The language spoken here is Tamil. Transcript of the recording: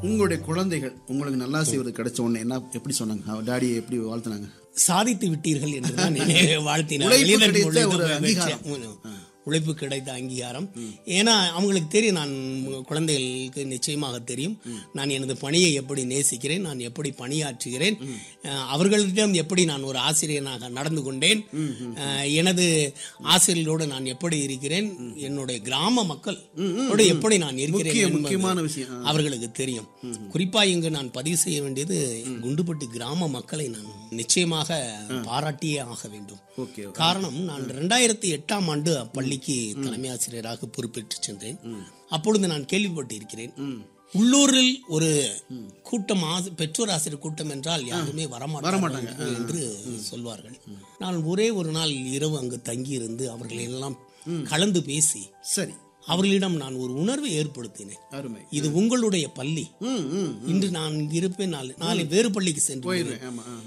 உங்களுடைய குழந்தைகள் உங்களுக்கு நல்லா செய்வது கிடைச்ச உடனே என்ன எப்படி சொன்னாங்க டாடி எப்படி வாழ்த்துனாங்க சாதித்து விட்டீர்கள் என்று தான் வாழ்த்தினார் உழைப்பு வெளிநாட்டு கிடைத்த மொழியில் ஒரு வச்சு- அங்கீகாரம். உம், உழைப்பு கிடைத்த அங்கீகாரம் ஏன்னா அவங்களுக்கு தெரியும் நான் குழந்தைகளுக்கு நிச்சயமாக தெரியும் நான் எனது பணியை எப்படி நேசிக்கிறேன் நான் எப்படி பணியாற்றுகிறேன் அஹ், அவர்களிடம் எப்படி நான் ஒரு ஆசிரியனாக நடந்து கொண்டேன் அஹ், எனது ஆசிரியர்களோடு நான் எப்படி இருக்கிறேன் என்னுடைய கிராம மக்கள் எப்படி நான் இருக்கிறேன் முக்கிய என்பது முக்கியமான விஷயம் ஆ. அவர்களுக்கு தெரியும் குறிப்பா இங்கு நான் பதிவு செய்ய வேண்டியது குண்டுபட்டி கிராம மக்களை நான் நிச்சயமாக பாராட்டியே ஆக வேண்டும் ஓகே காரணம் நான் ரெண்டாயிரத்தி எட்டாம் ஆண்டு அப்பள்ளிக்கு தலைமை ஆசிரியராக பொறுப்பேற்று சென்றேன் அப்பொழுது நான் கேள்விப்பட்டிருக்கிறேன் உள்ளூரில் ஒரு கூட்டம் ஆசி- பெற்றோர் ஆசிரியர் கூட்டம் என்றால் யாருமே வரமாட்டாங்க என்று சொல்வார்கள் நான் ஒரே ஒரு நாள் இரவு அங்கு தங்கியிருந்து அவர்களை எல்லாம் கலந்து பேசி சரி அவர்களிடம் நான் ஒரு உணர்வை ஏற்படுத்தினேன் அருமை இது உங்களுடைய பள்ளி ம் ம் இன்று நான் இங்கு இருப்பேன் நாளை நாளை வேறு பள்ளிக்கு சென்று போயிடுவேன் ஆமா ஆ.